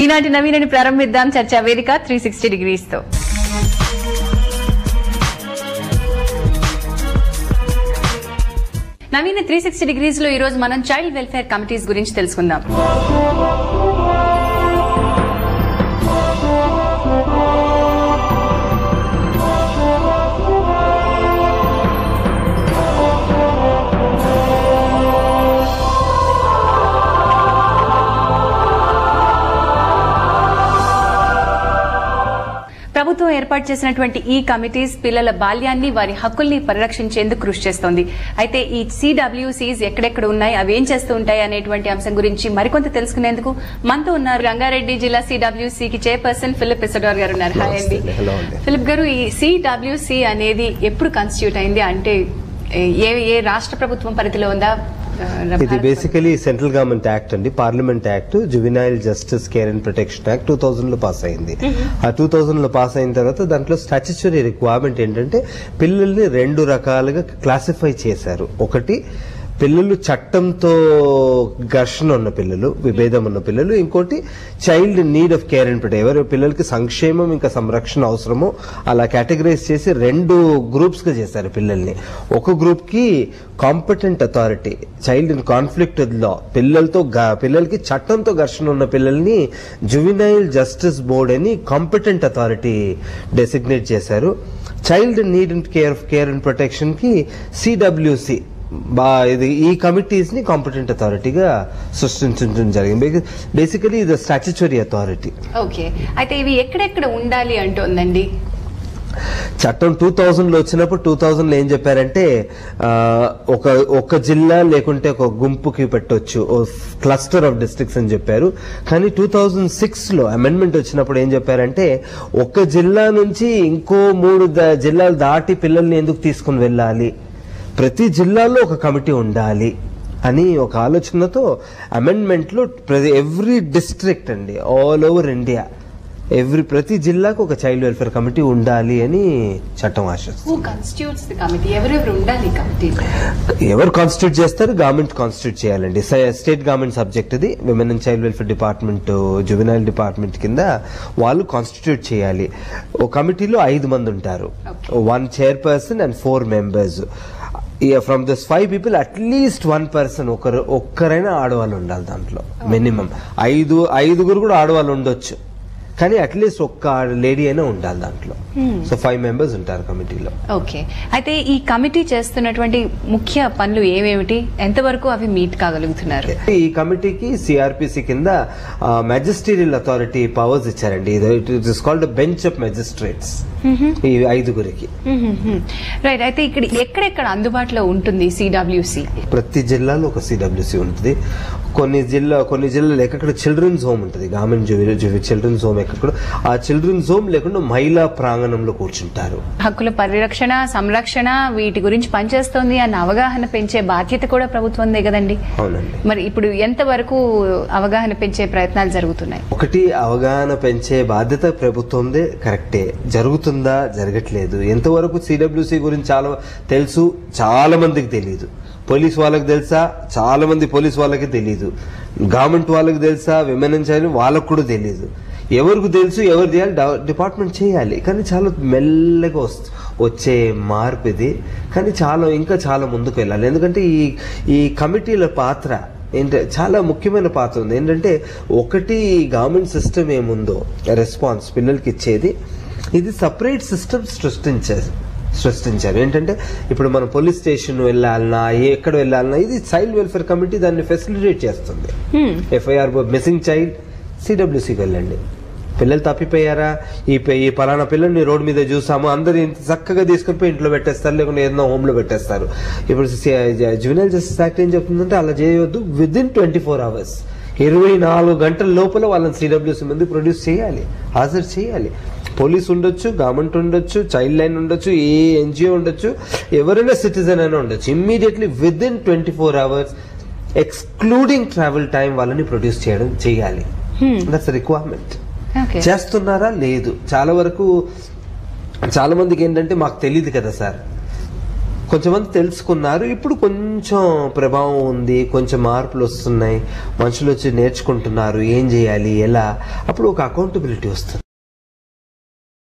ఈనాటి నవీనని ప్రారంభిద్దాం చర్చా వేదిక త్రీ సిక్స్టీ డిగ్రీస్ తో నవీన త్రీ సిక్స్టీ డిగ్రీస్ లో ఈ రోజు మనం చైల్డ్ వెల్ఫేర్ కమిటీస్ గురించి తెలుసుకుందాం ప్రభుత్వం ఏర్పాటు చేసినటువంటి ఈ కమిటీస్ పిల్లల బాల్యాన్ని వారి హక్కుల్ని పరిరక్షించేందుకు కృషి చేస్తోంది అయితే ఈ సిడబ్ల్యూసీస్ ఎక్కడెక్కడ ఉన్నాయి అవి ఏం చేస్తూ ఉంటాయి అనేటువంటి అంశం గురించి మరికొంత తెలుసుకునేందుకు మనతో ఉన్నారు రంగారెడ్డి జిల్లా సిడబ్ల్యూసీకి చైర్పర్సన్ ఫిలిప్ ఇసడోర్ గారు ఉన్నారు హాయ్ అండి నమస్తే. హలో అండి. ఫిలిప్ గారు ఈ సిడబ్ల్యూసీ అనేది ఎప్పుడు కాన్స్టిట్యూట్ అయింది అంటే ఏ ఏ రాష్ట్ర ప్రభుత్వం పరిధిలో ఉందా ఆ, ఇది భారత బేసికలీ సెంట్రల్ గవర్నమెంట్ యాక్ట్ అండి parliament act juvenile justice care and protection act two thousand లో పాస్ అయింది ఆ టూ థౌజండ్ లో పాస్ అయిన తర్వాత దాంట్లో స్టాచ్యుటరీ రిక్వైర్మెంట్ ఏంటంటే పిల్లల్ని రెండు రకాలుగా క్లాసిఫై చేశారు ఒకటి పిల్లలు చట్టంతో ఘర్షణ ఉన్న పిల్లలు విభేదం ఉన్న పిల్లలు ఇంకోటి child need of care and protect ఎవరు పిల్లలకి సంక్షేమం ఇంకా సంరక్షణ అవసరమో అలా కేటగరైజ్ చేసి రెండు గ్రూప్స్ గా చేశారు పిల్లల్ని ఒక గ్రూప్ కి competent authority child in conflict with law పిల్లలతో గ- పిల్లలకి చట్టంతో ఘర్షణ ఉన్న పిల్లల్ని జువినైల్ జస్టిస్ బోర్డ్ అని కాంపిటెంట్ అథారిటీ డెసిగ్నేట్ చేశారు child need and care care and protection కి సిడబ్ల్యూసి బా ఇది ఈ కమిటీస్ ని కాంపిటెంట్ అథారిటీగా సృష్టించడం జరిగింది బేసికలీ ఇది స్టాచ్యుటరీ అథారిటీ ఓకే అయితే ఇవి ఎక్కడెక్కడ ఉండాలి అంటోందండి చట్టం టూ థౌజండ్ లో వచ్చినప్పుడు టూ థౌజండ్ లో ఏం చెప్పారంటే ఆ, ఒక ఒక జిల్లా లేకుంటే ఒక గుంపుకి పెట్టొచ్చు క్లస్టర్ ఆఫ్ డిస్ట్రిక్ట్స్ అని చెప్పారు కానీ టూ థౌజండ్ సిక్స్ లో అమెండ్మెంట్ వచ్చినప్పుడు ఏం చెప్పారంటే ఒక జిల్లా నుంచి ఇంకో మూడు ద- జిల్లాలు దాటి పిల్లల్ని ఎందుకు తీసుకుని వెళ్ళాలి ప్రతి జిల్లాలో ఒక కమిటీ ఉండాలి అని ఒక ఆలోచనతో అమెండ్మెంట్ లో ప్రతి ఎవ్రీ డిస్ట్రిక్ట్ అండి ఆల్ ఓవర్ ఇండియా ఎవ్రీ ప్రతి జిల్లాకు ఒక చైల్డ్ వెల్ఫేర్ కమిటీ ఉండాలి అని చట్టం ఆశిస్తుంది హూ కాన్స్టిట్యూట్స్ ది కమిటీ ఎవరెవరు ఉండాలి కమిటీ ఎవరు కాన్స్టిట్యూట్ చేస్తారు గవర్నమెంట్ కాన్స్టిట్యూట్ చేయాలండి స- స్టేట్ గవర్నమెంట్ సబ్జెక్ట్ ఇది women and child welfare department juvenile department కింద వాళ్ళు కాన్స్టిట్యూట్ చేయాలి ఓ కమిటీలో ఐదు మంది ఉంటారు one chairperson and four members from this five people at least one person ఒకరు ఒక్కరైనా ఆడవాళ్ళు ఉండాలి దాంట్లో మినిమం ఐదు ఐదుగురు కూడా ఆడవాళ్ళు ఉండొచ్చు కానీ అట్లీస్ట్ ఒక్క లేడీ అయినా ఉండాలి దాంట్లో సో ఫైవ్ మెంబర్స్ ఉంటారు కమిటీలో ఓకే అయితే ఈ కమిటీ చేస్తున్నటువంటి ముఖ్య పనులు ఏమేమిటి ఎంతవరకు అవి మీట్ కాగలుగుతున్నారు ఈ కమిటీకి సిఆర్పిసి కింద మెజిస్టీరియల్ అథారిటీ పవర్స్ ఇచ్చారండి it is called bench of magistrates ఈ ఐదుగురికి రైట్ అయితే ఇక్కడ ఎక్కడెక్కడ అందుబాటులో ఉంటుంది సిడబ్ల్యూసి ప్రతి జిల్లాలో ఒక సిడబ్ల్యూసి ఉంటుంది కొన్ని జిల్లా కొన్ని జిల్లాలు ఎక్కడ చిల్డ్రన్స్ హోమ్ ఉంటుంది గవర్నమెంట్ జువి చిల్డ్రన్స్ హోమ్ ఎక్కడ ఆ చిల్డ్రన్స్ హోమ్ లేకుండా మహిళా ప్రాంగణంలో కూర్చుంటారు హక్కుల పరిరక్షణ సంరక్షణ వీటి గురించి పనిచేస్తోంది అన్న అవగాహన పెంచే బాధ్యత కూడా ప్రభుత్వందే కదండి అవునండి మరి ఇప్పుడు ఎంతవరకు అవగాహన పెంచే ప్రయత్నాలు జరుగుతున్నాయి ఒకటి అవగాహన పెంచే బాధ్యత ప్రభుత్వందే కరెక్టే జరుగుతుందా జరగట్లేదు ఎంతవరకు సిడబ్ల్యూసి గురించి చాలా తెలుసు చాలా మందికి తెలియదు పోలీస్ వాళ్ళకి తెలుసా చాలా మంది పోలీస్ వాళ్ళకి తెలియదు గవర్నమెంట్ వాళ్ళకి తెలుసా విమెన్ అండ్ చైల్డ్ వాళ్ళకు కూడా తెలియదు ఎవరికి తెలుసు ఎవరు చేయాలి డా- డిపార్ట్మెంట్ చేయాలి కానీ చాలా మెల్లగా వస్తు వచ్చే మార్పు ఇది కానీ చాలా ఇంకా చాలా ముందుకు వెళ్ళాలి ఎందుకంటే ఈ ఈ కమిటీల పాత్ర ఏంటంటే చాలా ముఖ్యమైన పాత్ర ఉంది ఏంటంటే ఒకటి గవర్నమెంట్ సిస్టమ్ ఏముందో రెస్పాన్స్ పిల్లలకి ఇచ్చేది ఇది సపరేట్ సిస్టమ్ సృష్టించారు సృష్టించారు ఏంటంటే ఇప్పుడు మనం పోలీస్ స్టేషన్ వెళ్ళాలన్నా ఎక్కడ వెళ్ళాలన్నా ఇది చైల్డ్ వెల్ఫేర్ కమిటీ దాన్ని ఫెసిలిటేట్ చేస్తుంది ఎఫ్ఐఆర్ మిస్సింగ్ చైల్డ్ సిడబ్ల్యూసీకి వెళ్ళండి పిల్లలు తప్పిపోయారా ఈ ప- ఈ పలానా పిల్లల్ని రోడ్డు మీద చూసాము అందరు ఇంత చక్కగా తీసుకొని పోయి ఇంట్లో పెట్టేస్తారు లేకుంటే ఏదైనా హోమ్ లో పెట్టేస్తారు ఇప్పుడు జువెనల్ జస్టిస్ యాక్ట్ ఏం చెప్తుందంటే అలా చేయవద్దు within twenty four hours ఇరవై నాలుగు గంటల లోపల వాళ్ళని సిడబ్ల్యూసీ ముందు ప్రొడ్యూస్ చేయాలి హాజరు చేయాలి పోలీస్ ఉండొచ్చు గవర్నమెంట్ ఉండొచ్చు చైల్డ్ లైన్ ఉండొచ్చు ఏ ఎన్జిఓ ఉండొచ్చు ఎవరైనా సిటిజన్ అయినా ఉండొచ్చు immediately within twenty four hours excluding travel time వాళ్ళని ప్రొడ్యూస్ చేయడం చేయాలి దట్స్ రిక్వైర్మెంట్ ఓకే చేస్తున్నారా లేదు చాలా వరకు చాలా మందికి ఏంటంటే మాకు తెలియదు కదా సార్ కొంచెమంది తెలుసుకున్నారు ఇప్పుడు కొంచెం ప్రభావం ఉంది కొంచెం మార్పులు వస్తున్నాయి మనుషులు వచ్చి నేర్చుకుంటున్నారు ఏం చేయాలి ఎలా అప్పుడు ఒక అకౌంటబిలిటీ వస్తుంది